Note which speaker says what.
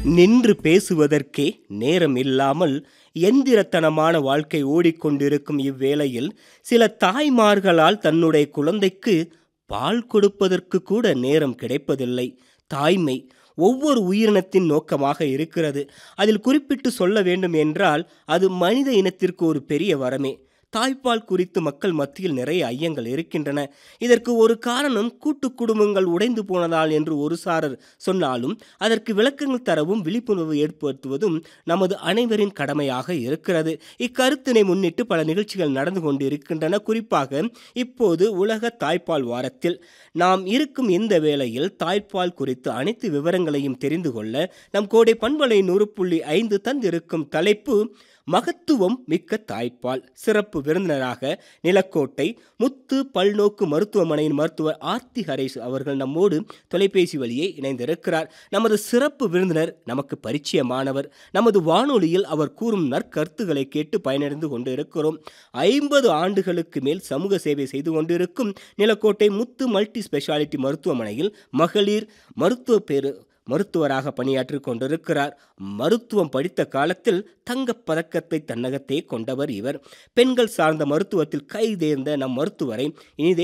Speaker 1: நின்று பேசுவதற்கே நேரம் இல்லாமல் எந்திரத்தனமான வாழ்க்கை ஓடிக்கொண்டிருக்கும் இவ்வேளையில் சில தாய்மார்களால் தன்னுடைய குழந்தைக்கு பால் கொடுப்பதற்கு கூட நேரம் கிடைப்பதில்லை தாய்மை ஒவ்வொரு உயிரினத்தின் நோக்கமாக இருக்கிறது அதில் குறிப்பிட்டு சொல்ல வேண்டும் என்றால் அது மனித இனத்திற்கு ஒரு பெரிய வரமே தாய்ப்பால் குறித்து மக்கள் மத்தியில் நிறைய ஐயங்கள் இருக்கின்றன இதற்கு ஒரு காரணம் கூட்டு குடும்பங்கள் உடைந்து போனதால் என்று ஒரு சாரர் சொன்னாலும் அதற்கு விளக்கங்கள் தரவும் விழிப்புணர்வு ஏற்படுத்துவதும் நமது அனைவரின் கடமையாக இருக்கிறது இக்கருத்தினை முன்னிட்டு பல நிகழ்ச்சிகள் நடந்து கொண்டிருக்கின்றன குறிப்பாக இப்போது உலக தாய்ப்பால் வாரத்தில் நாம் இருக்கும் இந்த வேளையில் தாய்ப்பால் குறித்து அனைத்து விவரங்களையும் தெரிந்து கொள்ள நம் கோடை பண்பலை நூறு புள்ளி ஐந்து தந்திருக்கும் தலைப்பு மகத்துவம் மிக்க தாய்ப்பால் சிறப்பு விருந்தினராக நிலக்கோட்டை முத்து பல்நோக்கு மருத்துவமனையின் மருத்துவர் ஆர்த்தி ஹரேஷ் அவர்கள் நம்மோடு தொலைபேசி வழியே இணைந்திருக்கிறார் நமது சிறப்பு விருந்தினர் நமக்கு பரிச்சயமானவர் நமது வானொலியில் அவர் கூறும் நற்கருத்துக்களை கேட்டு பயனடைந்து கொண்டு இருக்கிறோம் ஐம்பது ஆண்டுகளுக்கு மேல் சமூக சேவை செய்து கொண்டிருக்கும் நிலக்கோட்டை முத்து மல்டி ஸ்பெஷாலிட்டி மருத்துவமனையில் மகளிர் மருத்துவ பேரு மருத்துவராக பணியாற்றி கொண்டிருக்கிறார் மருத்துவம் படித்த காலத்தில் தங்கப் பதக்கத்தை தன்னகத்தே கொண்டவர் இவர் பெண்கள் சார்ந்த மருத்துவத்தில் கைதேர்ந்த நம் மருத்துவரை இனிதே